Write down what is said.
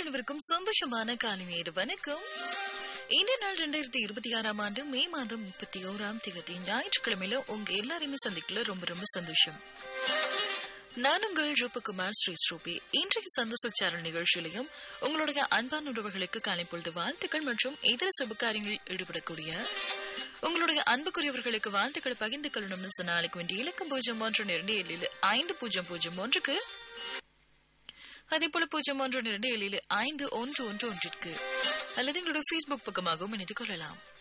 அனைவருக்கும் சந்தோஷமான காலை நேர வணக்கம் இந்த நாள் ரெண்டாயிரத்தி இருபத்தி ஆறாம் ஆண்டு மே மாதம் முப்பத்தி ஓராம் தேதி ஞாயிற்றுக்கிழமையில உங்க எல்லாரையுமே சந்திக்கல ரொம்ப ரொம்ப சந்தோஷம் நான் உங்கள் ரூபகுமார் ஸ்ரீ ஸ்ரூபி இன்றைய சந்தோஷ சாரல் நிகழ்ச்சியிலையும் உங்களுடைய அன்பான உறவுகளுக்கு காலை பொழுது வாழ்த்துக்கள் மற்றும் இதர சுபகாரியங்களில் ஈடுபடக்கூடிய உங்களுடைய அன்புக்குரியவர்களுக்கு வாழ்த்துக்கள் பகிர்ந்து கொள்ளணும்னு சொன்ன நாளைக்கு வேண்டிய இலக்கம் பூஜ்ஜியம் ஒன்று இரண்டு ஏழில் ஐந்து பூஜ்ஜியம் பூஜ்ஜியம் ஒன்றுக்கு அதே போல பூஜ்ஜியம் ஒன்று இரண்டு ஏழில் ஐந்து ஒன்று ஒன்று ஒன்றிற்கு அல்லது எங்களுடைய ஃபேஸ்புக் பக்கமாகவும் இணைத்துக் கொள்ளலாம்